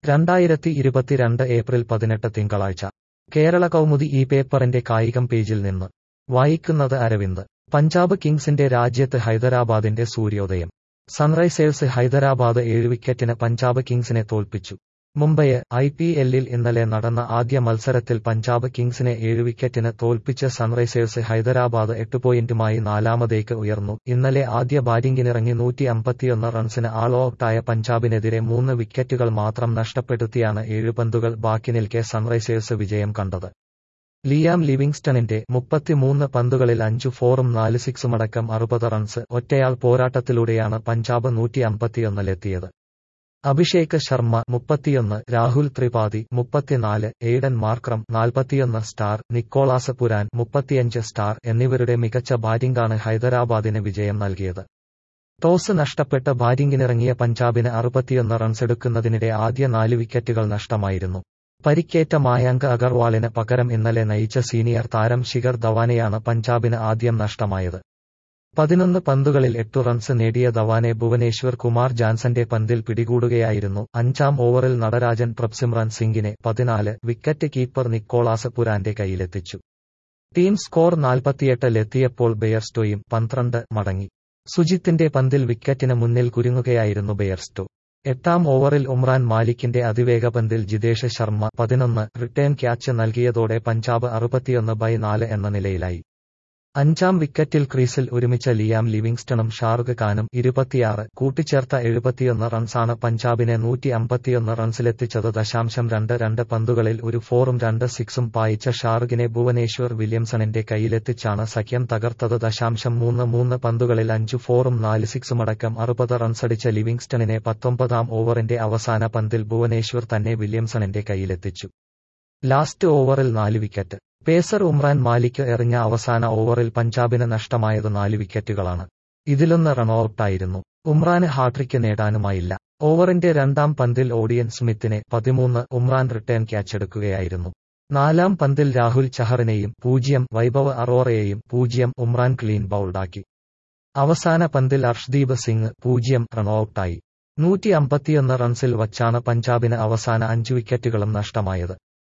രണ്ടായിരത്തി ഇരുപത്തിരണ്ട് ഏപ്രിൽ പതിനെട്ട് തിങ്കളാഴ്ച കേരള കൗമുദി ഈ പേപ്പറിന്റെ കായികം പേജിൽ നിന്ന് വായിക്കുന്നത് അരവിന്ദ് പഞ്ചാബ് കിങ്സിന്റെ രാജ്യത്ത് ഹൈദരാബാദിന്റെ സൂര്യോദയം സൺറൈസേഴ്സ് ഹൈദരാബാദ് ഏഴ് വിക്കറ്റിന് പഞ്ചാബ് കിങ്സിനെ തോൽപ്പിച്ചു മുംബൈ ഐ പി എല്ലിൽ ഇന്നലെ നടന്ന ആദ്യ മത്സരത്തിൽ പഞ്ചാബ് കിങ്സിനെ ഏഴ് വിക്കറ്റിന് തോൽപ്പിച്ച് സൺറൈസേഴ്സ് ഹൈദരാബാദ് എട്ട് പോയിന്റുമായി നാലാമതേക്ക് ഉയർന്നു ഇന്നലെ ആദ്യ ബാറ്റിംഗിനിറങ്ങി നൂറ്റി അമ്പത്തിയൊന്ന് റൺസിന് ആൾ ഔട്ടായ പഞ്ചാബിനെതിരെ മൂന്ന് വിക്കറ്റുകൾ മാത്രം നഷ്ടപ്പെടുത്തിയാണ് ഏഴ് പന്തുകൾ ബാക്കി നിൽക്കെ സൺറൈസേഴ്സ് വിജയം കണ്ടത് ലിയാം ലിവിങ്സ്റ്റണിന്റെ മുപ്പത്തിമൂന്ന് പന്തുകളിൽ അഞ്ചു ഫോറും നാല് സിക്സുമടക്കം അറുപത് റൺസ് ഒറ്റയാൾ പോരാട്ടത്തിലൂടെയാണ് പഞ്ചാബ് നൂറ്റി അമ്പത്തിയൊന്നിലെത്തിയത് അഭിഷേക് ശർമ്മ മുപ്പത്തിയൊന്ന് രാഹുൽ ത്രിപാഠി മുപ്പത്തിനാല് എയ്ഡൻ മാർക്രം നാൽപ്പത്തിയൊന്ന് സ്റ്റാർ നിക്കോളാസ് പുരാൻ മുപ്പത്തിയഞ്ച് സ്റ്റാർ എന്നിവരുടെ മികച്ച ബാറ്റിംഗാണ് ഹൈദരാബാദിന് വിജയം നൽകിയത് ടോസ് നഷ്ടപ്പെട്ട് ബാറ്റിംഗിനിറങ്ങിയ പഞ്ചാബിന് അറുപത്തിയൊന്ന് റൺസെടുക്കുന്നതിനിടെ ആദ്യ നാല് വിക്കറ്റുകൾ നഷ്ടമായിരുന്നു പരിക്കേറ്റ മായാങ്ക് അഗർവാളിന് പകരം ഇന്നലെ നയിച്ച സീനിയർ താരം ശിഖർ ധവാനെയാണ് പഞ്ചാബിന് ആദ്യം നഷ്ടമായത് പതിനൊന്ന് പന്തുകളിൽ എട്ടു റൺസ് നേടിയ ധവാനെ ഭുവനേശ്വർ കുമാർ ജാൻസന്റെ പന്തിൽ പിടികൂടുകയായിരുന്നു അഞ്ചാം ഓവറിൽ നടരാജൻ പ്രഭ്സിമ്രൻ സിംഗിനെ പതിനാല് വിക്കറ്റ് കീപ്പർ നിക്കോളാസ് പുരാന്റെ കയ്യിലെത്തിച്ചു ടീം സ്കോർ നാൽപ്പത്തിയെട്ടിലെത്തിയപ്പോൾ ബെയർസ്റ്റോയും പന്ത്രണ്ട് മടങ്ങി സുജിത്തിന്റെ പന്തിൽ വിക്കറ്റിന് മുന്നിൽ കുരുങ്ങുകയായിരുന്നു ബെയർസ്റ്റോ എട്ടാം ഓവറിൽ ഉമ്രാൻ മാലിക്കിന്റെ അതിവേഗ പന്തിൽ ജിതേഷ് ശർമ്മ പതിനൊന്ന് റിട്ടേൺ ക്യാച്ച് നൽകിയതോടെ പഞ്ചാബ് അറുപത്തിയൊന്ന് ബൈ നാല് എന്ന നിലയിലായി അഞ്ചാം വിക്കറ്റിൽ ക്രീസിൽ ഒരുമിച്ച ലിയാം ലിവിങ്സ്റ്റണും ഷാറുഖ് ഖാനും ഇരുപത്തിയാറ് കൂട്ടിച്ചേർത്ത എഴുപത്തിയൊന്ന് റൺസാണ് പഞ്ചാബിനെ നൂറ്റി അമ്പത്തിയൊന്ന് റൺസിലെത്തിച്ചത് ദശാംശം രണ്ട് രണ്ട് പന്തുകളിൽ ഒരു ഫോറും രണ്ട് സിക്സും പായിച്ച ഷാറുഖിനെ ഭുവനേശ്വർ വില്യംസണിന്റെ കയ്യിലെത്തിച്ചാണ് സഖ്യം തകർത്തത് ദശാംശം മൂന്ന് മൂന്ന് പന്തുകളിൽ അഞ്ചു ഫോറും നാല് സിക്സുമടക്കം അറുപത് റൺസടിച്ച ലിവിങ്സ്റ്റണിനെ പത്തൊമ്പതാം ഓവറിന്റെ അവസാന പന്തിൽ ഭുവനേശ്വർ തന്നെ വില്യംസണിന്റെ കയ്യിലെത്തിച്ചു ലാസ്റ്റ് ഓവറിൽ നാല് വിക്കറ്റ് പേസർ ഉമ്രാൻ മാലിക് എറിഞ്ഞ അവസാന ഓവറിൽ പഞ്ചാബിന് നഷ്ടമായത് നാല് വിക്കറ്റുകളാണ് ഇതിലൊന്ന് റൺഔട്ടായിരുന്നു ഉമ്രാന് ഹാട്രിക്ക് നേടാനുമായില്ല ഓവറിന്റെ രണ്ടാം പന്തിൽ ഓഡിയൻ സ്മിത്തിനെ പതിമൂന്ന് ഉമ്രാൻ റിട്ടേൺ ക്യാച്ചെടുക്കുകയായിരുന്നു നാലാം പന്തിൽ രാഹുൽ ചഹറിനെയും പൂജ്യം വൈഭവ് അറോറയെയും പൂജ്യം ഉമ്രാൻ ക്ലീൻ ബൌൾഡാക്കി അവസാന പന്തിൽ അർഷ്ദീപ് സിംഗ് പൂജ്യം റൺഔട്ടായി നൂറ്റി അമ്പത്തിയൊന്ന് റൺസിൽ വച്ചാണ് പഞ്ചാബിന് അവസാന അഞ്ച് വിക്കറ്റുകളും നഷ്ടമായത്